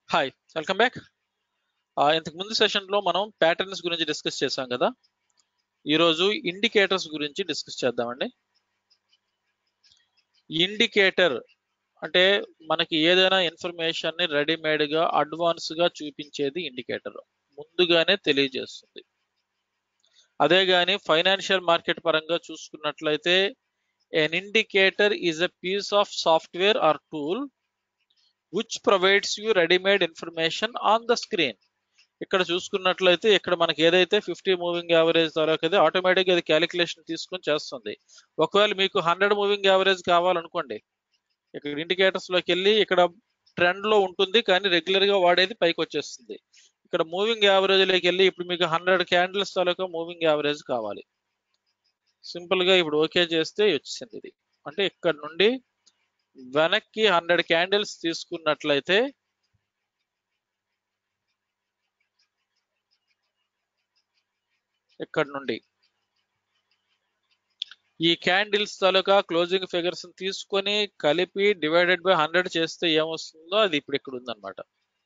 hi welcome back ఇంతకు ముందు సెషన్లో మనం ప్యాటర్న్స్ గురించి డిస్కస్ చేసాం కదా ఈరోజు ఇండికేటర్స్ గురించి డిస్కస్ చేద్దామండి ఇండికేటర్ అంటే మనకి ఏదైనా ఇన్ఫర్మేషన్ని రెడీమేడ్గా అడ్వాన్స్గా చూపించేది ఇండికేటర్ ముందుగానే తెలియజేస్తుంది అదే కానీ ఫైనాన్షియల్ మార్కెట్ పరంగా చూసుకున్నట్లయితే an indicator is a piece of software or tool which provides you readymade information on the screen ఇక్కడ చూసుకున్నట్లయితే ఇక్కడ మనకి ఏదైతే ఫిఫ్టీ మూవింగ్ యావరేజ్ తర్వాత ఆటోమేటిక్గా అది క్యాలిక్యులేషన్ తీసుకొని చేస్తుంది ఒకవేళ మీకు హండ్రెడ్ మూవింగ్ యావరేజ్ కావాలనుకోండి ఇక్కడ ఇండికేటర్స్ లోకి వెళ్ళి ఇక్కడ ట్రెండ్ లో ఉంటుంది కానీ రెగ్యులర్ గా వాడేది పైకి వచ్చేస్తుంది ఇక్కడ మూవింగ్ యావరేజ్ లోకి వెళ్ళి ఇప్పుడు మీకు హండ్రెడ్ క్యాండిల్స్ తాలూకా మూవింగ్ యావరేజ్ కావాలి సింపుల్ గా ఇప్పుడు ఓకే చేస్తే వచ్చింది ఇది అంటే ఇక్కడ నుండి వెనక్కి హండ్రెడ్ క్యాండిల్స్ తీసుకున్నట్లయితే ఇక్కడ నుండి ఈ క్యాండిల్స్ తాలూకా క్లోజింగ్ ఫిగర్స్ తీసుకొని కలిపి డివైడెడ్ బై హండ్రెడ్ చేస్తే ఏమొస్తుందో అది ఇప్పుడు ఇక్కడ ఉందన్నమాట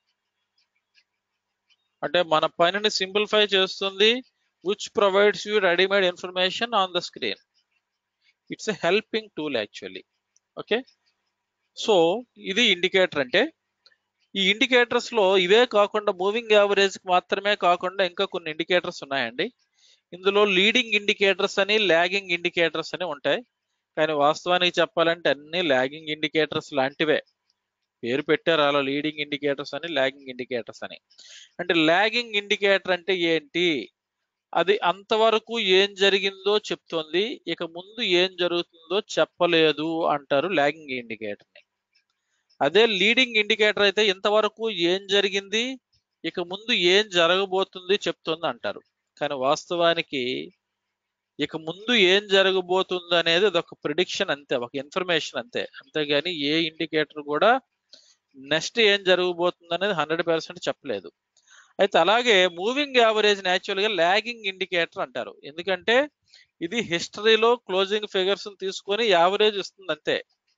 అంటే మన పనిని సింప్లిఫై చేస్తుంది which provides you readymade information on the screen it's a helping tool actually okay so ఇది ఇండికేటర్ అంటే ఈ ఇండికేటర్స్ లో ఇవే కాకుండా మూవింగ్ యావరేజ్ మాత్రమే కాకుండా ఇంకా కొన్ని ఇండికేటర్స్ ఉన్నాయండి ఇందులో లీడింగ్ ఇండికేటర్స్ అని లాగింగ్ ఇండికేటర్స్ అని ఉంటాయి కానీ వాస్తవానికి చెప్పాలంటే అన్ని లాగింగ్ ఇండికేటర్స్ లాంటివే పేరు పెట్టారు అలా లీడింగ్ ఇండికేటర్స్ అని లాగింగ్ ఇండికేటర్స్ అని అంటే లాగింగ్ ఇండికేటర్ అంటే ఏంటి అది అంతవరకు ఏం జరిగిందో చెప్తోంది ఇక ముందు ఏం జరుగుతుందో చెప్పలేదు అంటారు లాగింగ్ ఇండికేటర్ని అదే లీడింగ్ ఇండికేటర్ అయితే ఇంతవరకు ఏం జరిగింది ఇక ముందు ఏం జరగబోతుంది చెప్తుంది అంటారు కానీ వాస్తవానికి ఇక ముందు ఏం జరగబోతుంది అనేది అదొక ప్రిడిక్షన్ అంతే ఒక ఇన్ఫర్మేషన్ అంతే అంతేగాని ఏ ఇండికేటర్ కూడా నెక్స్ట్ ఏం జరగబోతుంది అనేది హండ్రెడ్ పర్సెంట్ చెప్పలేదు అయితే అలాగే మూవింగ్ యావరేజ్ గా లాగింగ్ ఇండికేటర్ అంటారు ఎందుకంటే ఇది హిస్టరీలో క్లోజింగ్ ఫిగర్స్ తీసుకొని యావరేజ్ ఇస్తుంది అంతే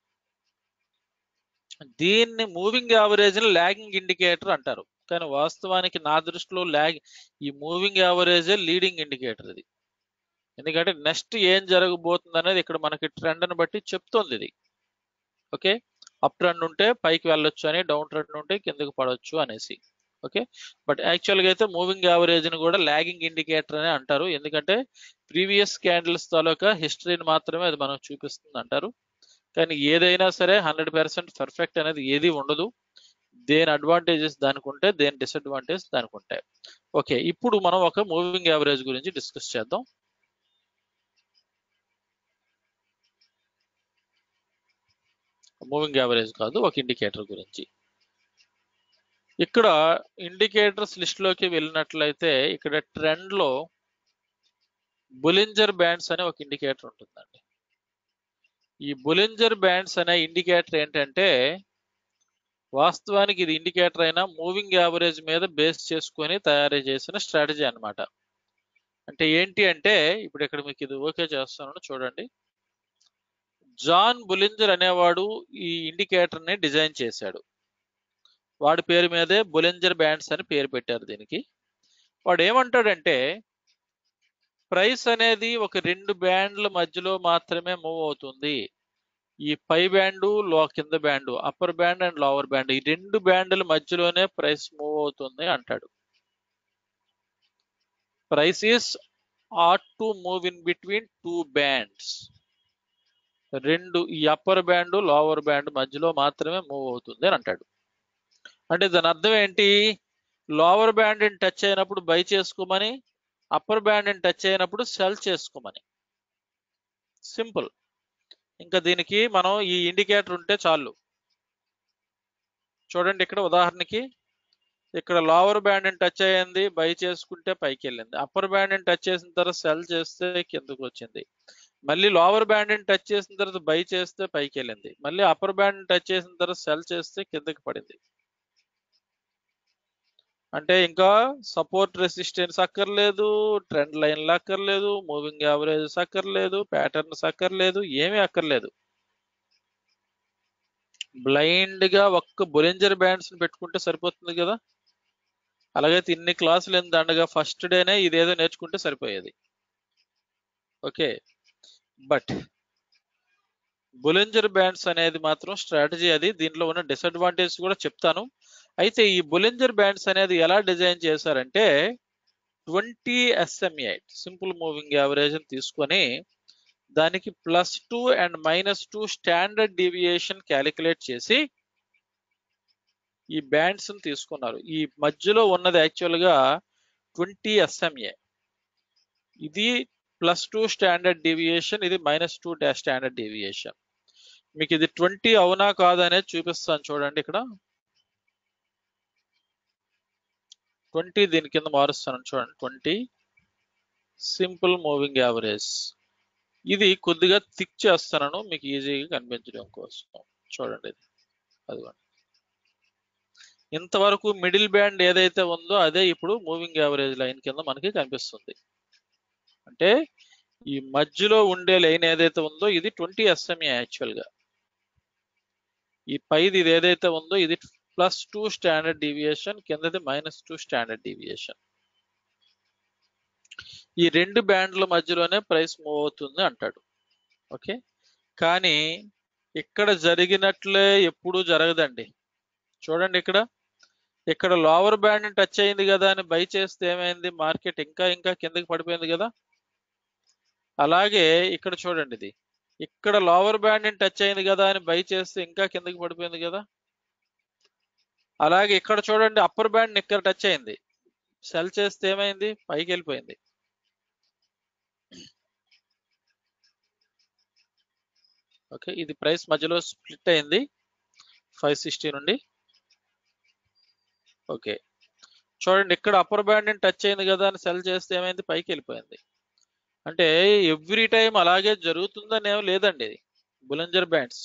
దీన్ని మూవింగ్ యావరేజ్ లాగింగ్ ఇండికేటర్ అంటారు కానీ వాస్తవానికి నా దృష్టిలో ల్యాగ్ ఈ మూవింగ్ యావరేజ్ లీడింగ్ ఇండికేటర్ ఇది ఎందుకంటే నెక్స్ట్ ఏం జరగబోతుంది అనేది ఇక్కడ మనకి ట్రెండ్ని బట్టి చెప్తోంది ఇది ఓకే అప్ ట్రెండ్ ఉంటే పైకి వెళ్ళొచ్చు అని డౌన్ ట్రెండ్ ఉంటే కిందకి పడవచ్చు అనేసి ఓకే బట్ యాక్చువల్గా అయితే మూవింగ్ యావరేజ్ని కూడా లాగింగ్ ఇండికేటర్ అని అంటారు ఎందుకంటే ప్రీవియస్ క్యాండిల్స్ తాలూకా హిస్టరీని మాత్రమే అది మనకు చూపిస్తుంది అంటారు కానీ ఏదైనా సరే హండ్రెడ్ పర్సెంట్ పర్ఫెక్ట్ అనేది ఏది ఉండదు దేని అడ్వాంటేజెస్ దానికి ఉంటే దేని డిసడ్వాంటేజ్ దానికి ఉంటాయి ఓకే ఇప్పుడు మనం ఒక మూవింగ్ యావరేజ్ గురించి డిస్కస్ చేద్దాం మూవింగ్ యావరేజ్ కాదు ఒక ఇండికేటర్ గురించి ఇక్కడ ఇండికేటర్స్ లిస్ట్లోకి వెళ్ళినట్లయితే ఇక్కడ ట్రెండ్లో బులింజర్ బ్యాండ్స్ అనే ఒక ఇండికేటర్ ఉంటుందండి ఈ బులింజర్ బ్యాండ్స్ అనే ఇండికేటర్ ఏంటంటే వాస్తవానికి ఇది ఇండికేటర్ అయినా మూవింగ్ యావరేజ్ మీద బేస్ చేసుకొని తయారు చేసిన స్ట్రాటజీ అనమాట అంటే ఏంటి అంటే ఇప్పుడు ఇక్కడ మీకు ఇది ఓకే చేస్తాను చూడండి జాన్ బులింజర్ అనేవాడు ఈ ఇండికేటర్ని డిజైన్ చేశాడు వాడి పేరు మీదే బులింజర్ బ్యాండ్స్ అని పేరు పెట్టారు దీనికి వాడు ఏమంటాడంటే ప్రైస్ అనేది ఒక రెండు బ్యాండ్ల మధ్యలో మాత్రమే మూవ్ అవుతుంది ఈ పై బ్యాండు లో కింద band upper band and lower band ఈ రెండు బ్యాండ్ల మధ్యలోనే ప్రైస్ మూవ్ అవుతుంది అంటాడు price is apt to move in between two bands రెండు ఈ అప్పర్ బ్యాండ్ లోవర్ బ్యాండ్ మధ్యలో మాత్రమే మూవ్ అవుతుంది అని అంటాడు అంటే దాని అర్థం ఏంటి లోవర్ బ్యాండ్ టచ్ అయినప్పుడు బై చేసుకోమని అప్పర్ బ్యాండ్ టచ్ అయినప్పుడు సెల్ చేసుకోమని సింపుల్ ఇంకా దీనికి మనం ఈ ఇండికేటర్ ఉంటే చాలు చూడండి ఇక్కడ ఉదాహరణకి ఇక్కడ లోవర్ బ్యాండ్ టచ్ అయ్యింది బై చేసుకుంటే పైకి వెళ్ళింది అప్పర్ బ్యాండ్ టచ్ చేసిన తర్వాత సెల్ చేస్తే కిందకు వచ్చింది మళ్ళీ లోవర్ బ్యాండ్ టచ్ చేసిన తర్వాత బై చేస్తే పైకి వెళ్ళింది మళ్ళీ అప్పర్ బ్యాండ్ టచ్ చేసిన తర్వాత సెల్ చేస్తే కిందకి పడింది అంటే ఇంకా సపోర్ట్ రెసిస్టెన్స్ అక్కర్లేదు ట్రెండ్ లైన్లు అక్కర్లేదు మూవింగ్ యావరేజెస్ అక్కర్లేదు ప్యాటర్న్స్ అక్కర్లేదు ఏమీ అక్కర్లేదు బ్లైండ్ గా ఒక్క బొలింజర్ బ్యాండ్స్ పెట్టుకుంటే సరిపోతుంది కదా అలాగైతే ఇన్ని క్లాసులు ఎంత దండగా ఫస్ట్ డేనే ఇదేదో నేర్చుకుంటే సరిపోయేది ఓకే బట్ బులెంజర్ బ్యాండ్స్ అనేది మాత్రం స్ట్రాటజీ అది దీంట్లో ఉన్న డిసడ్వాంటేజ్ కూడా చెప్తాను అయితే ఈ బులెంజర్ బ్యాండ్స్ అనేది ఎలా డిజైన్ చేశారంటే twenty SMA simple moving average తీసుకొని దానికి plus two and minus two standard deviation calculate చేసి ఈ బ్యాండ్స్ తీసుకున్నారు ఈ మధ్యలో ఉన్నది యాక్చువల్ గా ట్వంటీ ఎస్ఎంఏ ఇది ప్లస్ టూ స్టాండర్డ్ డీవియేషన్ ఇది మైనస్ టూ స్టాండర్డ్ డీవియేషన్ మీకు ఇది ట్వంటీ అవునా కాదా అనేది చూపిస్తాను చూడండి ఇక్కడ ట్వంటీ దీని కింద మారుస్తాను చూడండి ట్వంటీ సింపుల్ మూవింగ్ యావరేజ్ ఇది కొద్దిగా థిక్ చేస్తున్నాను మీకు ఈజీగా కనిపించడం కోసం చూడండి ఇది అదిగోండి ఇంతవరకు మిడిల్ బ్యాండ్ ఏదైతే ఉందో అదే ఇప్పుడు మూవింగ్ యావరేజ్ లైన్ కింద మనకి కనిపిస్తుంది అంటే ఈ మధ్యలో ఉండే లైన్ ఏదైతే ఉందో ఇది ట్వంటీ ఎస్ఎంఏ యాక్చువల్ గా ఈ పైది ఇది ఏదైతే ఉందో ఇది ప్లస్ టూ స్టాండర్డ్ డీవియేషన్ కిందది మైనస్ టూ స్టాండర్డ్ డీవియేషన్ ఈ రెండు బ్యాండ్ల మధ్యలోనే ప్రైస్ మూవ్ అవుతుంది అంటాడు ఓకే కానీ ఇక్కడ జరిగినట్లే ఎప్పుడూ జరగదండి చూడండి ఇక్కడ ఇక్కడ లోవర్ బ్యాండ్ టచ్ అయింది కదా అని బై చేస్తే ఏమైంది మార్కెట్ ఇంకా ఇంకా కిందకి పడిపోయింది కదా అలాగే ఇక్కడ చూడండి ఇది ఇక్కడ లోవర్ బ్యాండ్ టచ్ అయింది కదా అని బై చేస్తే ఇంకా కిందకి పడిపోయింది కదా అలాగే ఇక్కడ చూడండి అప్పర్ బ్యాండ్ ఇక్కడ టచ్ అయింది సెల్ చేస్తే ఏమైంది పైకి వెళ్ళిపోయింది ఓకే ఇది ప్రైస్ మధ్యలో స్ప్లిట్ అయింది ఫైవ్ సిక్స్టీ నుండి ఓకే చూడండి ఇక్కడ అప్పర్ బ్యాండ్ టచ్ అయింది కదా అని సెల్ చేస్తే ఏమైంది పైకి వెళ్ళిపోయింది అంటే ఎవ్రీ టైం అలాగే జరుగుతుందని ఏం లేదండి ఇది బులంజర్ బ్యాండ్స్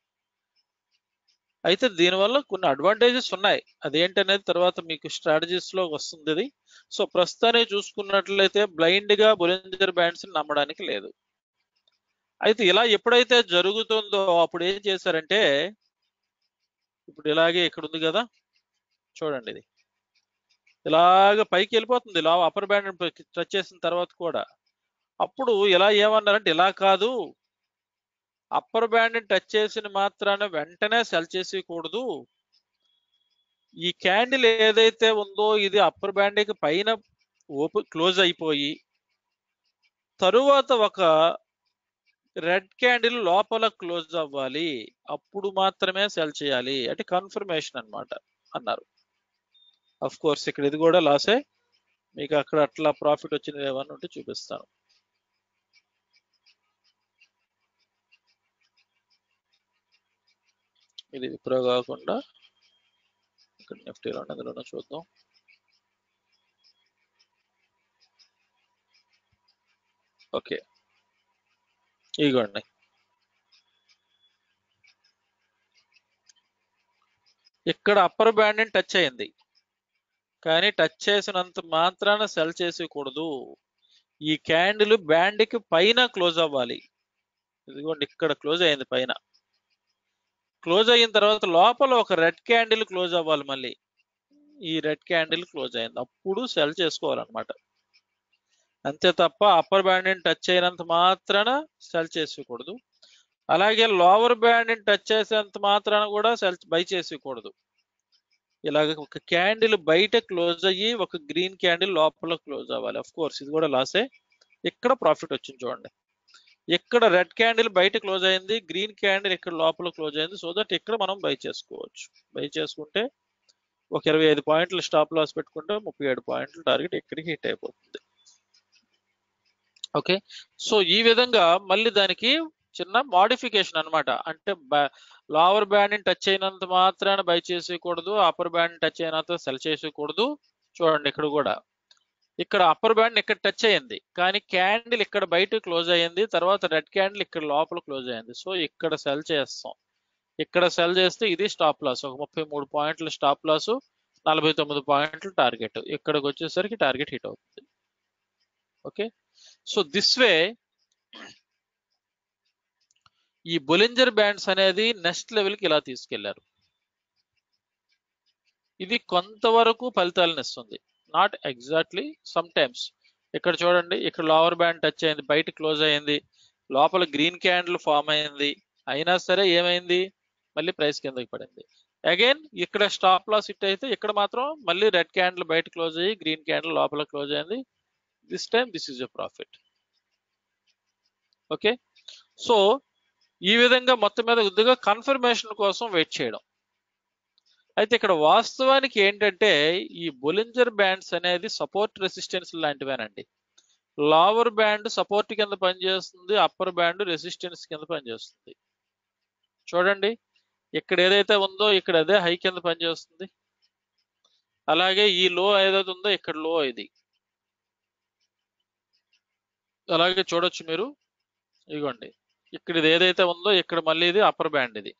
అయితే దీనివల్ల కొన్ని అడ్వాంటేజెస్ ఉన్నాయి అదేంటనేది తర్వాత మీకు స్ట్రాటజీస్ లో వస్తుంది ఇది సో ప్రస్తుతానికి చూసుకున్నట్లయితే బ్లైండ్ గా బులంజర్ బ్యాండ్స్ నమ్మడానికి లేదు అయితే ఇలా ఎప్పుడైతే జరుగుతుందో అప్పుడు ఏం చేశారంటే ఇప్పుడు ఇలాగే ఇక్కడ ఉంది కదా చూడండి ఇది ఇలాగ పైకి వెళ్ళిపోతుంది ఇలా అప్పర్ బ్యాండ్ టచ్ చేసిన తర్వాత కూడా అప్పుడు ఇలా ఏమన్నారంటే ఇలా కాదు అప్పర్ బ్యాండ్ టచ్ చేసిన మాత్రాన వెంటనే సెల్ చేసేయకూడదు ఈ క్యాండిల్ ఏదైతే ఉందో ఇది అప్పర్ బ్యాండ్కి పైన ఓపెన్ క్లోజ్ అయిపోయి తరువాత ఒక రెడ్ క్యాండిల్ లోపల క్లోజ్ అవ్వాలి అప్పుడు మాత్రమే సెల్ చేయాలి అంటే కన్ఫర్మేషన్ అన్నమాట అన్నారు అఫ్ కోర్స్ ఇక్కడ ఇది కూడా లాసే మీకు అక్కడ అట్లా ప్రాఫిట్ వచ్చినవి ఏమన్నా ఉంటే చూపిస్తాను ఇది విప్రో కాకుండా ఇక్కడ నిఫ్టీలో అందులోనూ చూద్దాం ఓకే ఇదిగోండి ఇక్కడ అప్పర్ బ్యాండ్ టచ్ అయింది కానీ టచ్ చేసినంత మాత్రాన సెల్ చేసేయకూడదు ఈ క్యాండిల్ బ్యాండ్కి పైన క్లోజ్ అవ్వాలి ఇదిగోండి ఇక్కడ క్లోజ్ అయింది పైన క్లోజ్ అయిన తర్వాత లోపల ఒక రెడ్ క్యాండిల్ క్లోజ్ అవ్వాలి మళ్ళీ ఈ రెడ్ క్యాండిల్ క్లోజ్ అయింది అప్పుడు సెల్ చేసుకోవాలన్నమాట అంతే తప్ప అప్పర్ బ్యాండ్ టచ్ అయినంత మాత్రాన సెల్ చేసుకోకూడదు అలాగే లోవర్ బ్యాండ్ టచ్ చేసేంత మాత్రాన కూడా సెల్ బై చేసుకోకూడదు ఇలాగ ఒక క్యాండిల్ బయట క్లోజ్ అయ్యి ఒక గ్రీన్ క్యాండిల్ లోపల క్లోజ్ అవ్వాలి అఫ్ కోర్స్ ఇది కూడా లాసే ఇక్కడ ప్రాఫిట్ వచ్చింది చూడండి ఇక్కడ రెడ్ క్యాండిల్ బయట క్లోజ్ అయింది గ్రీన్ క్యాండిల్ ఇక్కడ లోపల క్లోజ్ అయింది సో దట్ ఇక్కడ మనం బై చేసుకోవచ్చు బై చేసుకుంటే ఒక ఇరవై ఐదు పాయింట్లు స్టాప్ లాస్ పెట్టుకుంటే ముప్పై ఏడు పాయింట్లు టార్గెట్ ఇక్కడికి హిట్ అయిపోతుంది ఓకే సో ఈ విధంగా మళ్ళీ దానికి చిన్న మాడిఫికేషన్ అన్నమాట అంటే లోవర్ బ్యాండ్ టచ్ అయినంత మాత్రాన బై చేసేయకూడదు అప్పర్ బ్యాండ్ టచ్ అయినంత సెల్ చేసేయకూడదు చూడండి ఇక్కడ కూడా ఇక్కడ అప్పర్ బ్యాండ్ ఇక్కడ టచ్ అయ్యింది కానీ క్యాండిల్ ఇక్కడ బయట క్లోజ్ అయ్యింది తర్వాత రెడ్ క్యాండిల్ ఇక్కడ లోపల క్లోజ్ అయ్యింది సో ఇక్కడ సెల్ చేస్తాం ఇక్కడ సెల్ చేస్తే ఇది స్టాప్ లాస్ ఒక ముప్పై మూడు పాయింట్ల స్టాప్ లాస్ నలభై తొమ్మిది పాయింట్లు టార్గెట్ ఇక్కడికి వచ్చేసరికి టార్గెట్ హిట్ అవుతుంది ఓకే సో దిస్ వే ఈ బొలింజర్ బ్యాండ్స్ అనేది నెక్స్ట్ లెవెల్కి ఇలా తీసుకెళ్లారు ఇది కొంతవరకు ఫలితాలను ఇస్తుంది నాట్ ఎగ్జాక్ట్లీ సమ్ టైమ్స్ ఇక్కడ చూడండి ఇక్కడ లోవర్ బ్యాండ్ టచ్ అయింది బయట క్లోజ్ అయింది లోపల గ్రీన్ క్యాండిల్ ఫామ్ అయింది అయినా సరే ఏమైంది మళ్ళీ ప్రైస్ కిందకి పడింది అగైన్ ఇక్కడ స్టాప్ లాస్ హిట్ అయితే ఇక్కడ మాత్రం మళ్ళీ రెడ్ క్యాండిల్ బయట క్లోజ్ అయ్యి గ్రీన్ క్యాండిల్ లోపల క్లోజ్ అయింది this time this is a profit okay so ఈ విధంగా మొత్తం మీద కొద్దిగా కన్ఫర్మేషన్ కోసం వెయిట్ చేయడం అయితే ఇక్కడ వాస్తవానికి ఏంటంటే ఈ బొలింజర్ బ్యాండ్స్ అనేది సపోర్ట్ రెసిస్టెన్స్ లాంటివేనండి లోవర్ బ్యాండ్ సపోర్ట్ కింద పనిచేస్తుంది అప్పర్ బ్యాండ్ రెసిస్టెన్స్ కింద పనిచేస్తుంది చూడండి ఇక్కడ ఏదైతే ఉందో ఇక్కడ అదే హై కింద పనిచేస్తుంది అలాగే ఈ లో ఏదైతే ఉందో ఇక్కడ లో ఇది అలాగే చూడొచ్చు మీరు ఇదిగోండి ఇక్కడ ఇది ఏదైతే ఉందో ఇక్కడ మళ్ళీ ఇది అప్పర్ బ్యాండ్ ఇది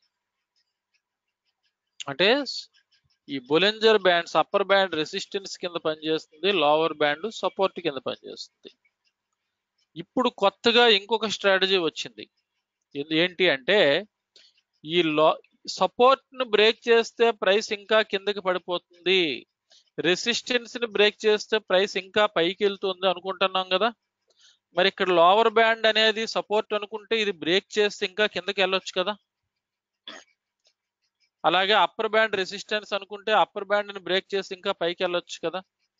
అంటే ఈ Bollinger bands upper band resistance కింద పనిచేస్తుంది లోవర్ బ్యాండ్ సపోర్ట్ కింద పనిచేస్తుంది ఇప్పుడు కొత్తగా ఇంకొక స్ట్రాటజీ వచ్చింది ఇది ఏంటి అంటే ఈ లో సపోర్ట్ ను బ్రేక్ చేస్తే ప్రైస్ ఇంకా కిందకి పడిపోతుంది రెసిస్టెన్స్ ని బ్రేక్ చేస్తే ప్రైస్ ఇంకా పైకి వెళ్తుంది అనుకుంటున్నాం కదా మరి ఇక్కడ లోవర్ బ్యాండ్ అనేది సపోర్ట్ అనుకుంటే ఇది బ్రేక్ చేస్తే ఇంకా కిందకి వెళ్ళొచ్చు కదా అలాగే అప్పర్ బ్యాండ్ రెసిస్టెన్స్ అనుకుంటే అప్పర్ బ్యాండ్ ని బ్రేక్ చేసి ఇంకా పైకి వెళ్ళొచ్చు కదా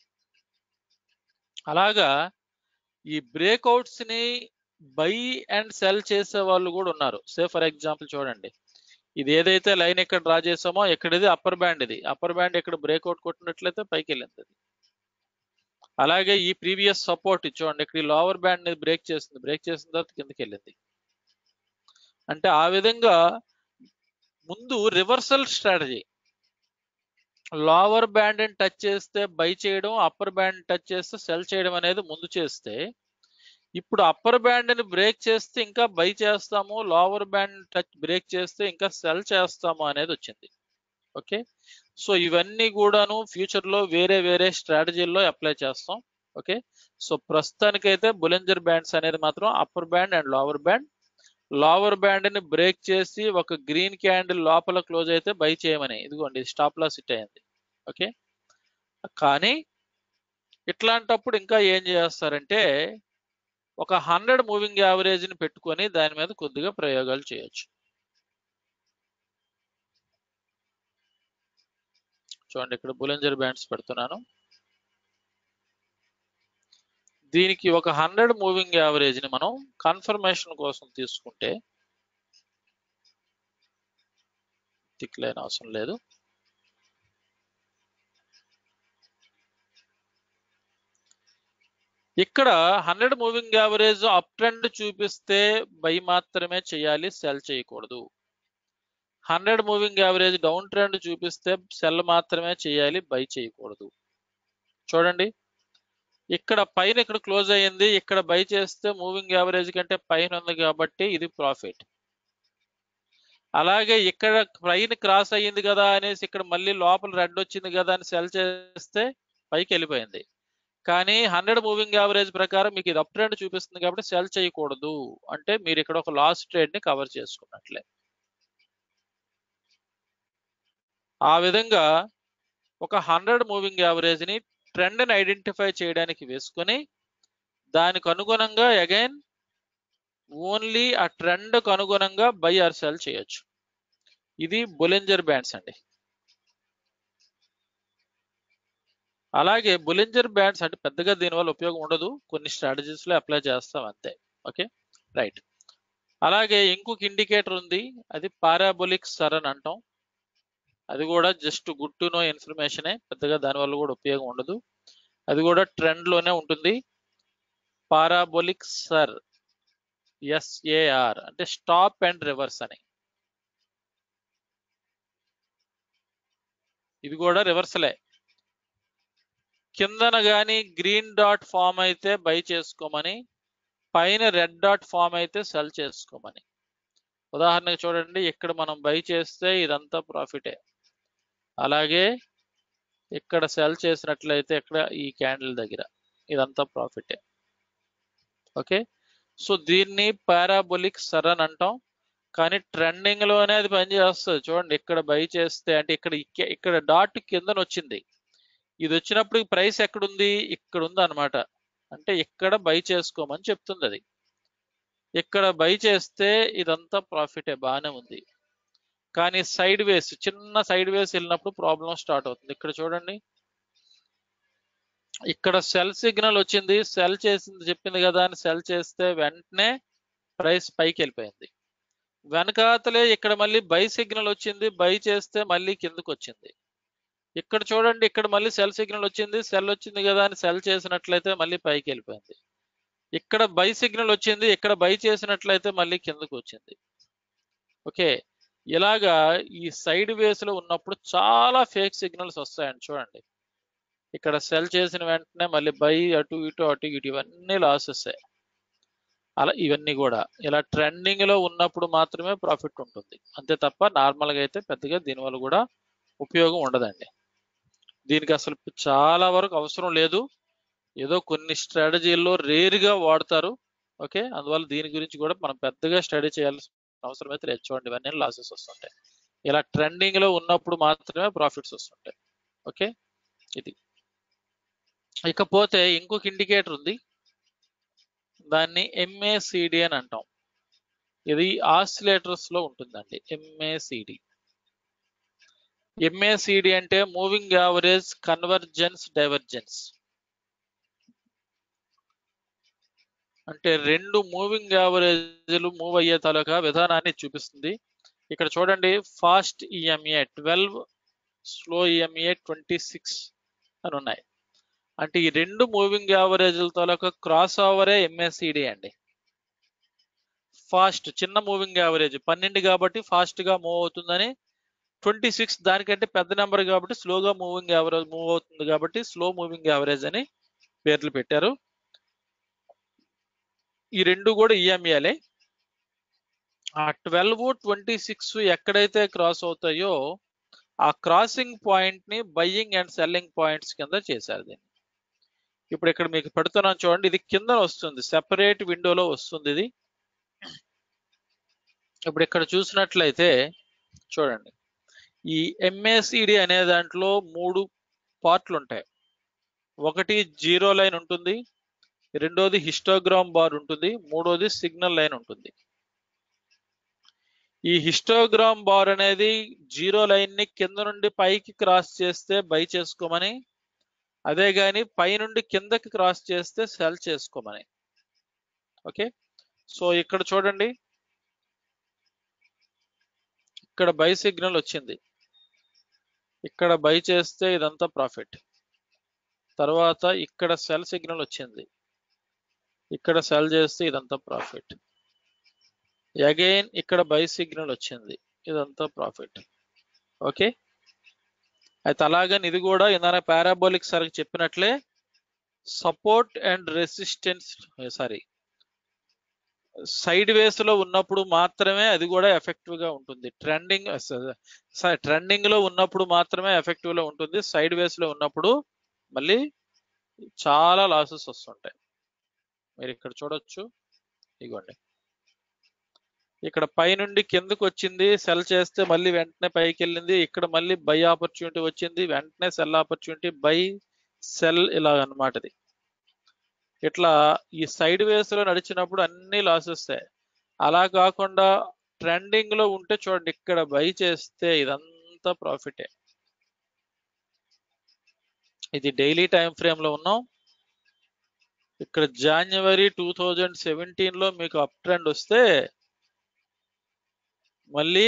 అలాగా ఈ బ్రేక్అవుట్స్ ని బై అండ్ సెల్ చేసే వాళ్ళు కూడా ఉన్నారు సే ఫర్ ఎగ్జాంపుల్ చూడండి ఇది ఏదైతే లైన్ ఇక్కడ డ్రా చేసామో ఇక్కడిది అప్పర్ బ్యాండ్ ఇది అప్పర్ బ్యాండ్ ఇక్కడ బ్రేక్అవుట్ కొట్టినట్లయితే పైకి వెళ్ళింది అది అలాగే ఈ ప్రీవియస్ సపోర్ట్ చూడండి ఇక్కడ ఈ లోవర్ బ్యాండ్ బ్రేక్ చేసింది బ్రేక్ చేసిన తర్వాత కిందకి వెళ్ళింది అంటే ఆ విధంగా ముందు reversal strategy lower band touch చేస్తే బై చేయడం అప్పర్ బ్యాండ్ టచ్ చేస్తే సెల్ చేయడం అనేది ముందు చేస్తే ఇప్పుడు అప్పర్ బ్యాండ్ ని బ్రేక్ చేస్తే ఇంకా బై చేస్తాము లోవర్ బ్యాండ్ టచ్ బ్రేక్ చేస్తే ఇంకా సెల్ చేస్తాము అనేది వచ్చింది ఓకే సో ఇవన్నీ కూడాను ఫ్యూచర్ లో వేరే వేరే స్ట్రాటజీల్లో అప్లై చేస్తాం ఓకే సో ప్రస్తుతానికైతే బులెంజర్ బ్యాండ్స్ అనేది మాత్రం upper band and lower band lower band ని బ్రేక్ చేసి ఒక గ్రీన్ క్యాండిల్ లోపల క్లోజ్ అయితే బై చేయమని ఇదిగోండి స్టాప్ లాస్ హిట్ అయింది ఓకే కానీ ఇట్లాంటప్పుడు ఇంకా ఏం చేస్తారంటే ఒక హండ్రెడ్ మూవింగ్ యావరేజ్ ని పెట్టుకొని దాని మీద కొద్దిగా ప్రయోగాలు చేయొచ్చు చూడండి ఇక్కడ బులెంజర్ బ్యాండ్స్ పెడుతున్నాను దీనికి ఒక హండ్రెడ్ మూవింగ్ యావరేజ్ ని మనం కన్ఫర్మేషన్ కోసం తీసుకుంటే తిక్లైన్ అవసరం లేదు ఇక్కడ hundred moving average up trend చూపిస్తే బై మాత్రమే చేయాలి సెల్ చేయకూడదు hundred moving average down trend చూపిస్తే సెల్ మాత్రమే చేయాలి బై చేయకూడదు చూడండి ఇక్కడ పైన ఇక్కడ క్లోజ్ అయ్యింది ఇక్కడ బై చేస్తే మూవింగ్ యావరేజ్ కంటే పైన ఉంది కాబట్టి ఇది ప్రాఫిట్ అలాగే ఇక్కడ పైన క్రాస్ అయ్యింది కదా అనేసి ఇక్కడ మళ్ళీ లోపల రెడ్ వచ్చింది కదా అని సెల్ చేస్తే పైకి వెళ్ళిపోయింది కానీ హండ్రెడ్ మూవింగ్ యావరేజ్ ప్రకారం మీకు ఇది అప్ ట్రెండ్ చూపిస్తుంది కాబట్టి సెల్ చేయకూడదు అంటే మీరు ఇక్కడ ఒక లాస్ ట్రేడ్ ని కవర్ చేసుకున్నట్లే ఆ విధంగా ఒక హండ్రెడ్ మూవింగ్ యావరేజ్ ని ట్రెండ్ ని ఐడెంటిఫై చేయడానికి వేసుకొని దానికి అనుగుణంగా అగైన్ ఓన్లీ ఆ ట్రెండ్ కు అనుగుణంగా బై ఆర్ సెల్ చేయొచ్చు ఇది బొలెంజర్ బ్యాండ్స్ అండి అలాగే బొలింజర్ బ్యాండ్స్ అంటే పెద్దగా దీనివల్ల ఉపయోగం ఉండదు కొన్ని స్ట్రాటజీస్ లో అప్లై చేస్తాం అంతే ఓకే రైట్ అలాగే ఇంకొక ఇండికేటర్ ఉంది అది పారాబొలిక్ సర్ అని అంటాం అది కూడా జస్ట్ గుడ్ టు నో ఇన్ఫర్మేషనే పెద్దగా దానివల్ల కూడా ఉపయోగం ఉండదు అది కూడా ట్రెండ్ లోనే ఉంటుంది పారాబొలిక్ సర్ ఎస్ఏఆర్ అంటే స్టాప్ అండ్ రివర్స్ అని ఇది కూడా రివర్సలే కిందన గాని గ్రీన్ డాట్ ఫామ్ అయితే బై చేసుకోమని పైన రెడ్ డాట్ ఫామ్ అయితే సెల్ చేసుకోమని ఉదాహరణకు చూడండి ఇక్కడ మనం బై చేస్తే ఇదంతా ప్రాఫిటే అలాగే ఇక్కడ సెల్ చేసినట్లయితే ఇక్కడ ఈ క్యాండిల్ దగ్గర ఇదంతా ప్రాఫిటే ఓకే సో దీన్ని పారాబొలిక్ సర్ అని అంటాం కానీ ట్రెండింగ్ లోనే అది పనిచేస్తుంది చూడండి ఇక్కడ బై చేస్తే అంటే ఇక్కడ ఇక్క- ఇక్కడ డాట్ కిందన వచ్చింది ఇది వచ్చినప్పుడు ప్రైస్ ఎక్కడుంది ఇక్కడ ఉంది అనమాట అంటే ఇక్కడ బై చేసుకోమని చెప్తుంది అది ఇక్కడ బై చేస్తే ఇదంతా ప్రాఫిటే బాగానే ఉంది కానీ సైడ్ వేస్ చిన్న సైడ్ వేస్ వెళ్ళినప్పుడు ప్రాబ్లం స్టార్ట్ అవుతుంది ఇక్కడ చూడండి ఇక్కడ సెల్ సిగ్నల్ వచ్చింది సెల్ చేసింది చెప్పింది కదా అని సెల్ చేస్తే వెంటనే ప్రైస్ పైకి వెళ్ళిపోయింది వెనకాతలే ఇక్కడ మళ్ళీ బై సిగ్నల్ వచ్చింది బై చేస్తే మళ్ళీ కిందకు వచ్చింది ఇక్కడ చూడండి ఇక్కడ మళ్ళీ సెల్ సిగ్నల్ వచ్చింది సెల్ వచ్చింది కదా అని సెల్ చేసినట్లయితే మళ్ళీ పైకి వెళ్ళిపోయింది ఇక్కడ బై సిగ్నల్ వచ్చింది ఇక్కడ బై చేసినట్లయితే మళ్ళీ కిందకు వచ్చింది ఓకే ఇలాగా ఈ సైడ్ వేస్ లో ఉన్నప్పుడు చాలా ఫేక్ సిగ్నల్స్ వస్తాయండి చూడండి ఇక్కడ సెల్ చేసిన వెంటనే మళ్ళీ బై అటు ఇటు అటు ఇటు ఇవన్నీ లాసెస్ అలా ఇవన్నీ కూడా ఇలా ట్రెండింగ్ లో ఉన్నప్పుడు మాత్రమే ప్రాఫిట్ ఉంటుంది అంతే తప్ప నార్మల్ గా అయితే పెద్దగా దీనివల్ల కూడా ఉపయోగం ఉండదండి దీనికి అసలు చాలా వరకు అవసరం లేదు ఏదో కొన్ని స్ట్రాటజీల్లో రేరుగా వాడతారు ఓకే అందువల్ల దీని గురించి కూడా మనం పెద్దగా స్టడీ చేయాల్సిన అవసరం అయితే లేదు చూడండి ఇవన్నీ లాసెస్ వస్తుంటాయి ఇలా ట్రెండింగ్ లో ఉన్నప్పుడు మాత్రమే ప్రాఫిట్స్ వస్తుంటాయి ఓకే ఇది ఇకపోతే ఇంకొక ఇండికేటర్ ఉంది దాన్ని ఎంఏసిడి అని అంటాం ఇది ఆసిలేటర్స్ లో ఉంటుందండి ఎంఏసిడి ఎంఏసిడి అంటే మూవింగ్ యావరేజ్ కన్వర్జెన్స్ డైవర్జెన్స్ అంటే రెండు మూవింగ్ యావరేజ్లు మూవ్ అయ్యే తాలూకా విధానాన్ని చూపిస్తుంది ఇక్కడ చూడండి fast EMA twelve slow EMA twenty six అని ఉన్నాయి అంటే ఈ రెండు మూవింగ్ యావరేజ్ల తాలూకా క్రాస్ ఓవరే ఎంఎస్సిడి అండి ఫాస్ట్ చిన్న మూవింగ్ యావరేజ్ పన్నెండు కాబట్టి ఫాస్ట్ గా మూవ్ అవుతుందని ట్వంటీ సిక్స్ దానికంటే పెద్ద నెంబర్ కాబట్టి స్లోగా మూవింగ్ యావరేజ్ మూవ్ అవుతుంది కాబట్టి స్లో మూవింగ్ యావరేజ్ అని పేర్లు పెట్టారు ఈ రెండు కూడా ఈఎంఏలే ఆ ట్వెల్వ్ ట్వంటీ సిక్స్ ఎక్కడైతే క్రాస్ అవుతాయో ఆ క్రాసింగ్ పాయింట్ ని బయ్యింగ్ అండ్ సెల్లింగ్ పాయింట్స్ కింద చేశారు దీన్ని ఇప్పుడు ఇక్కడ మీకు పెడుతున్నాను చూడండి ఇది కింద వస్తుంది సెపరేట్ విండోలో వస్తుంది ఇది ఇప్పుడు ఇక్కడ చూసినట్లయితే చూడండి ఈ ఎంఏసిడి అనే దాంట్లో మూడు పార్ట్లు ఉంటాయి ఒకటి జీరో లైన్ ఉంటుంది రెండోది హిస్టోగ్రామ్ బార్ ఉంటుంది మూడోది సిగ్నల్ లైన్ ఉంటుంది ఈ హిస్టోగ్రామ్ బార్ అనేది జీరో లైన్ ని కింద నుండి పైకి క్రాస్ చేస్తే బై చేసుకోమని అదే గాని పై నుండి కిందకి క్రాస్ చేస్తే సెల్ చేసుకోమని ఓకే సో ఇక్కడ చూడండి ఇక్కడ బై సిగ్నల్ వచ్చింది ఇక్కడ బై చేస్తే ఇదంతా ప్రాఫిట్ తర్వాత ఇక్కడ సెల్ సిగ్నల్ వచ్చింది ఇక్కడ సెల్ చేస్తే ఇదంతా ప్రాఫిట్ అగైన్ ఇక్కడ బై సిగ్నల్ వచ్చింది ఇదంతా ప్రాఫిట్ ఓకే అయితే అలాగని ఇది కూడా ఇందాక పారాబోలిక్ సరికి చెప్పినట్లే support and resistance sorry sideways లో ఉన్నప్పుడు మాత్రమే అది కూడా ఎఫెక్టివ్ గా ఉంటుంది ట్రెండింగ్ ట్రెండింగ్ లో ఉన్నప్పుడు మాత్రమే ఎఫెక్టివ్ లో ఉంటుంది సైడ్ వేస్ లో ఉన్నప్పుడు మళ్ళీ చాలా లాసెస్ వస్తుంటాయి మీరు ఇక్కడ చూడొచ్చు ఇగోండి ఇక్కడ పై నుండి కిందకు వచ్చింది సెల్ చేస్తే మళ్ళీ వెంటనే పైకి వెళ్ళింది ఇక్కడ మళ్ళీ బై ఆపర్చునిటీ వచ్చింది వెంటనే సెల్ ఆపర్చునిటీ బై సెల్ ఇలా అన్నమాట ఇది ఇట్లా ఈ సైడ్ వేస్ లో నడిచినప్పుడు అన్ని లాసెస్ అలా కాకుండా ట్రెండింగ్ లో ఉంటే చూడండి ఇక్కడ బై చేస్తే ఇదంతా ప్రాఫిటే ఇది డైలీ టైం ఫ్రేమ్ లో ఉన్నాం ఇక్కడ జాన్యువరి టూ థౌజండ్ సెవెంటీన్ లో మీకు అప్ ట్రెండ్ వస్తే మళ్ళీ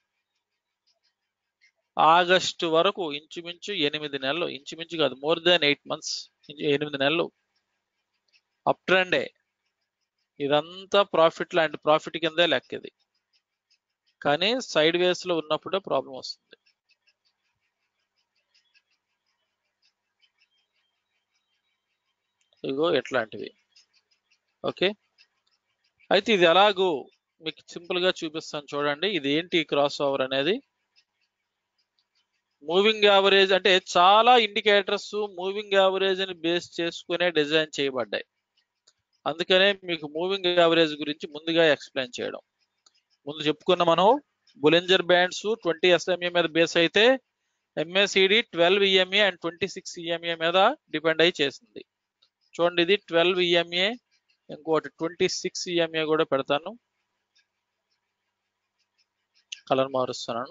ఆగస్టు వరకు ఇంచుమించు ఎనిమిది నెలలు ఇంచుమించు కాదు మోర్ దాన్ ఎయిట్ మంత్స్ ఎనిమిది నెలలు అప్ ట్రెండే ఇదంతా ప్రాఫిట్ లాంటి ప్రాఫిట్ కిందే లెక్క ఇది కానీ సైడ్ వేస్ లో ఉన్నప్పుడే ప్రాబ్లం వస్తుంది ఇగో ఎట్లాంటివి ఓకే అయితే ఇది ఎలాగూ మీకు సింపుల్ గా చూపిస్తాను చూడండి ఇది ఏంటి క్రాస్ ఓవర్ అనేది మూవింగ్ యావరేజ్ అంటే చాలా ఇండికేటర్స్ మూవింగ్ యావరేజ్ ని బేస్ చేసుకునే డిజైన్ చేయబడ్డాయి అందుకనే మీకు మూవింగ్ యావరేజ్ గురించి ముందుగా ఎక్స్ప్లెయిన్ చేయడం ముందు చెప్పుకున్న మనం బులెంజర్ బ్యాండ్స్ ట్వంటీ ఎస్ఎంఏ మీద బేస్ అయితే MACD twelve EMA and twenty six EMA మీద డిపెండ్ అయి చేసింది చూడండి ఇది ట్వెల్వ్ ఈఎంఏ ఇంకోటి ట్వంటీ సిక్స్ ఈఎంఏ కూడా పెడతాను కలర్ మారుస్తున్నాను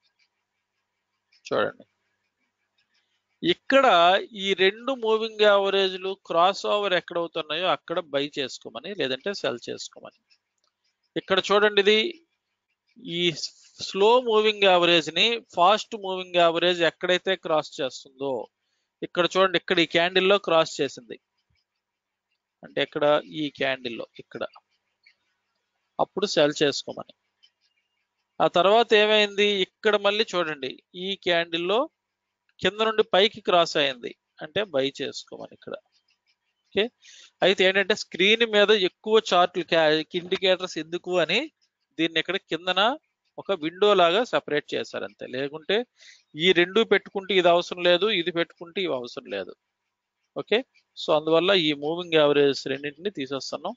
చూడండి ఇక్కడ ఈ రెండు మూవింగ్ యావరేజ్లు క్రాస్ ఓవర్ ఎక్కడ అవుతున్నాయో అక్కడ బై చేసుకోమని లేదంటే సెల్ చేసుకోమని ఇక్కడ చూడండి ఇది ఈ స్లో మూవింగ్ యావరేజ్ ని ఫాస్ట్ మూవింగ్ యావరేజ్ ఎక్కడైతే క్రాస్ చేస్తుందో ఇక్కడ చూడండి ఇక్కడ ఈ క్యాండిల్లో క్రాస్ చేసింది అంటే ఇక్కడ ఈ క్యాండిల్లో ఇక్కడ అప్పుడు సెల్ చేసుకోమని ఆ తర్వాత ఏమైంది ఇక్కడ మళ్ళీ చూడండి ఈ క్యాండిల్లో కింద నుండి పైకి క్రాస్ అయింది అంటే బై చేసుకోమని ఇక్కడ ఓకే అయితే ఏంటంటే స్క్రీన్ మీద ఎక్కువ చార్ట్లు ఇండికేటర్స్ ఎందుకు అని దీన్ని ఇక్కడ కిందన ఒక విండో లాగా సెపరేట్ చేశారు అంతే లేకుంటే ఈ రెండు పెట్టుకుంటే ఇది అవసరం లేదు ఇది పెట్టుకుంటే ఇవి అవసరం లేదు ఓకే సో అందువల్ల ఈ మూవింగ్ యావరేజ్ రెండింటిని తీసేస్తున్నాం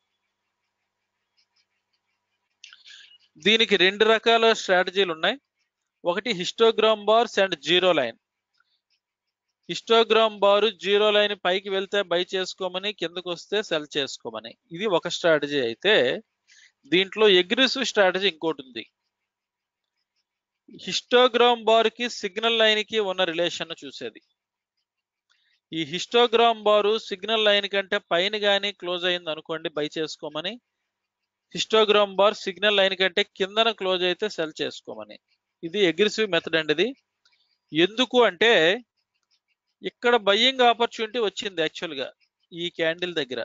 దీనికి రెండు రకాల స్ట్రాటజీలు ఉన్నాయి ఒకటి histogram bars and zero line histogram bar zero line పైకి వెళ్తే బై చేసుకోమని కిందకు వస్తే సెల్ చేసుకోమని ఇది ఒక స్ట్రాటజీ అయితే దీంట్లో అగ్రెసివ్ స్ట్రాటజీ ఇంకోటి ఉంది హిస్టోగ్రామ్ బార్ కి సిగ్నల్ లైన్ కి ఉన్న రిలేషన్ చూసేది ఈ హిస్టోగ్రామ్ బారు సిగ్నల్ లైన్ కంటే పైన కానీ క్లోజ్ అయింది అనుకోండి బై చేసుకోమని హిస్టోగ్రామ్ బార్ సిగ్నల్ లైన్ కంటే కిందన క్లోజ్ అయితే సెల్ చేసుకోమని ఇది అగ్రెసివ్ మెథడ్ అండి ఇది ఎందుకు అంటే ఇక్కడ బయ్యింగ్ ఆపర్చునిటీ వచ్చింది యాక్చువల్గా ఈ క్యాండిల్ దగ్గర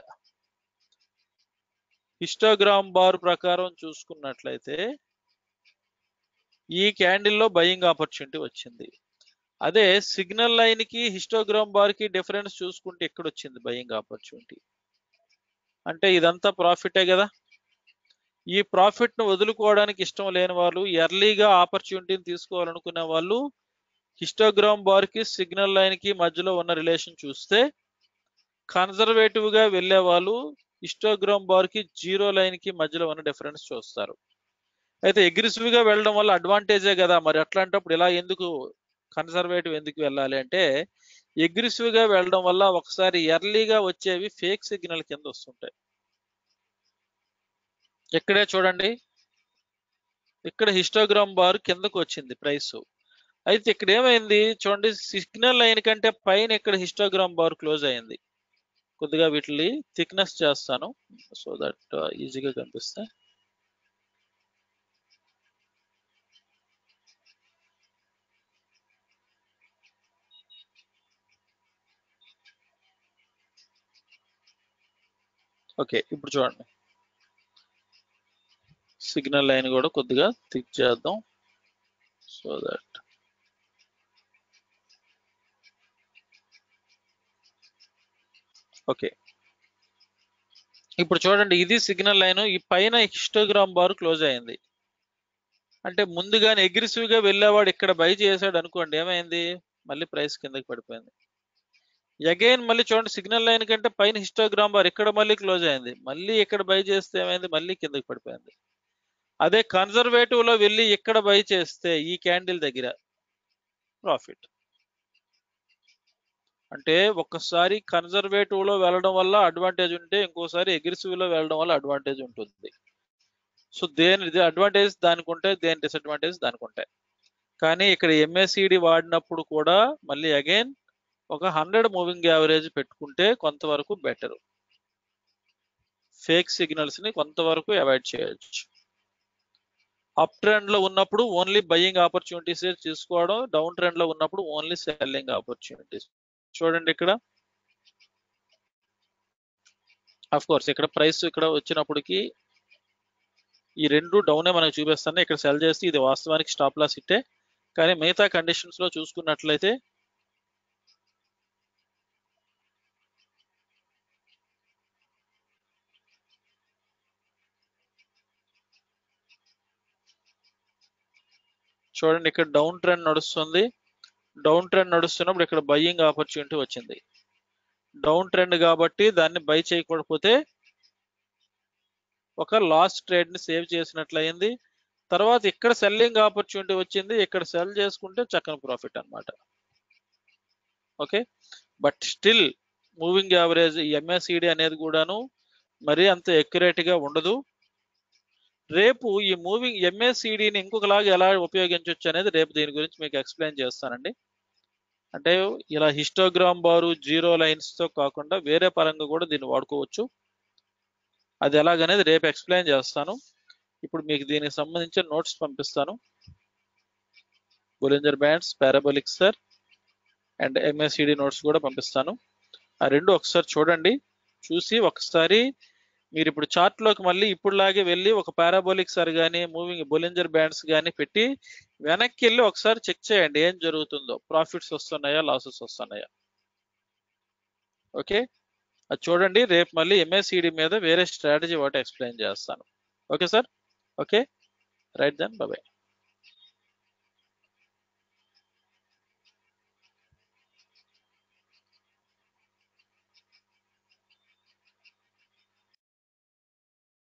హిస్టోగ్రామ్ బార్ ప్రకారం చూసుకున్నట్లయితే ఈ క్యాండిల్లో బయింగ్ ఆపర్చునిటీ వచ్చింది అదే సిగ్నల్ లైన్ కి హిస్టోగ్రామ్ బార్ కి డిఫరెన్స్ చూసుకుంటే ఎక్కడ వచ్చింది బయింగ్ ఆపర్చునిటీ అంటే ఇదంతా ప్రాఫిటే కదా ఈ ప్రాఫిట్ ను వదులుకోవడానికి ఇష్టం లేని వాళ్ళు ఎర్లీగా ఆపర్చునిటీని తీసుకోవాలనుకునే వాళ్ళు హిస్టోగ్రామ్ బార్ కి సిగ్నల్ లైన్ కి మధ్యలో ఉన్న రిలేషన్ చూస్తే కన్జర్వేటివ్ గా వెళ్లే వాళ్ళు హిస్టోగ్రామ్ బార్ కి జీరో లైన్ కి మధ్యలో ఉన్న డిఫరెన్స్ చూస్తారు అయితే అగ్రెసివ్ గా వెళ్ళడం వల్ల అడ్వాంటేజే కదా మరి అట్లాంటప్పుడు ఇలా ఎందుకు కన్సర్వేటివ్ ఎందుకు వెళ్ళాలి అంటే అగ్రెసివ్ గా వెళ్ళడం వల్ల ఒకసారి ఎర్లీగా వచ్చేవి ఫేక్ సిగ్నల్ కింద వస్తుంటాయి ఇక్కడే చూడండి ఇక్కడ హిస్టోగ్రామ్ బార్ కిందకు వచ్చింది ప్రైస్ అయితే ఇక్కడ ఏమైంది చూడండి సిగ్నల్ లైన్ కంటే పైన ఇక్కడ హిస్టోగ్రామ్ బార్ క్లోజ్ అయింది కొద్దిగా వీటిని థిక్నెస్ చేస్తాను సో దట్ ఈజీగా కనిపిస్తాయి ఓకే ఇప్పుడు చూడండి సిగ్నల్ లైన్ కూడా కొద్దిగా థిక్ చేద్దాం సో దట్ ఓకే ఇప్పుడు చూడండి ఇది సిగ్నల్ లైన్ ఈ పైన హిస్టోగ్రామ్ బార్ క్లోజ్ అయింది అంటే ముందుగానే అగ్రెసివ్ గా వెళ్ళేవాడు ఇక్కడ బై చేశాడు అనుకోండి ఏమైంది మళ్ళీ ప్రైస్ కిందకి పడిపోయింది అగైన్ మళ్ళీ చూడండి సిగ్నల్ లైన్ కంటే పైన హిస్టోగ్రామ్ బార్ ఇక్కడ మళ్ళీ క్లోజ్ అయింది మళ్ళీ ఇక్కడ బై చేస్తే ఏమైంది మళ్ళీ కిందకి పడిపోయింది అదే కన్జర్వేటివ్ లో వెళ్ళి ఇక్కడ బై చేస్తే ఈ క్యాండిల్ దగ్గర ప్రాఫిట్ అంటే ఒక్కసారి కన్జర్వేటివ్ లో వెళ్ళడం వల్ల అడ్వాంటేజ్ ఉంటే ఇంకోసారి అగ్రెసివ్ లో వెళ్ళడం వల్ల అడ్వాంటేజ్ ఉంటుంది సో దేని అడ్వాంటేజ్ దానికి ఉంటాయి దేని డిసడ్వాంటేజ్ దానికి ఉంటాయి కానీ ఇక్కడ ఎంఎస్సిడి వాడినప్పుడు కూడా మళ్ళీ అగైన్ ఒక హండ్రెడ్ మూవింగ్ యావరేజ్ పెట్టుకుంటే కొంతవరకు బెటర్ ఫేక్ సిగ్నల్స్ ని కొంతవరకు అవాయిడ్ చేయొచ్చు అప్ ట్రెండ్ లో ఉన్నప్పుడు ఓన్లీ బయ్యింగ్ ఆపర్చునిటీస్ తీసుకోవడం డౌన్ ట్రెండ్ లో ఉన్నప్పుడు ఓన్లీ సెల్లింగ్ ఆపర్చునిటీస్ చూడండి ఇక్కడ అఫ్ కోర్స్ ఇక్కడ ప్రైస్ ఇక్కడ వచ్చినప్పటికి ఈ రెండు డౌనే మనకు చూపిస్తాను ఇక్కడ సెల్ చేస్తే ఇది వాస్తవానికి స్టాప్ లాస్ ఇట్టే కానీ మిగతా కండిషన్స్ లో చూసుకున్నట్లయితే చూడండి ఇక్కడ డౌన్ ట్రెండ్ నడుస్తుంది డౌన్ ట్రెండ్ నడుస్తున్నప్పుడు ఇక్కడ బయ్యింగ్ ఆపర్చునిటీ వచ్చింది డౌన్ ట్రెండ్ కాబట్టి దాన్ని బై చేయకపోతే ఒక లాస్ట్ ట్రేడ్ ని సేవ్ చేసినట్లయింది తర్వాత ఇక్కడ సెల్లింగ్ ఆపర్చునిటీ వచ్చింది ఇక్కడ సెల్ చేసుకుంటే చక్కని ప్రాఫిట్ అన్నమాట okay but still moving average ఈ ఎంఎస్ఈడి అనేది కూడాను మరీ అంత accurate గా ఉండదు రేపు ఈ మూవింగ్ ఎంఎస్ఈడిని ఇంకొకలాగా ఎలా ఉపయోగించవచ్చు అనేది రేపు దీని గురించి మీకు ఎక్స్ప్లెయిన్ చేస్తానండి అంటే ఇలా హిస్టోగ్రామ్ బారు జీరో లైన్స్ తో కాకుండా వేరే పరంగా కూడా దీన్ని వాడుకోవచ్చు అది ఎలాగనేది రేపు ఎక్స్ప్లెయిన్ చేస్తాను ఇప్పుడు మీకు దీనికి సంబంధించిన నోట్స్ పంపిస్తాను Bollinger bands parabolic SAR and MACD notes కూడా పంపిస్తాను ఆ రెండు ఒకసారి చూడండి చూసి ఒకసారి మీరు ఇప్పుడు చార్ట్ లోకి మళ్ళీ ఇప్పుడులాగే వెళ్ళి ఒక పారాబోలిక్ సార్ కానీ మూవింగ్ బొలింజర్ బ్యాండ్స్ కానీ పెట్టి వెనక్కి వెళ్ళి ఒకసారి చెక్ చేయండి ఏం జరుగుతుందో ప్రాఫిట్స్ వస్తున్నాయా లాసెస్ వస్తున్నాయా ఓకే అది చూడండి రేపు మళ్ళీ ఎంఎస్సిడి మీద వేరే స్ట్రాటజీ ఒకటి ఎక్స్ప్లెయిన్ చేస్తాను okay sir okay right then bye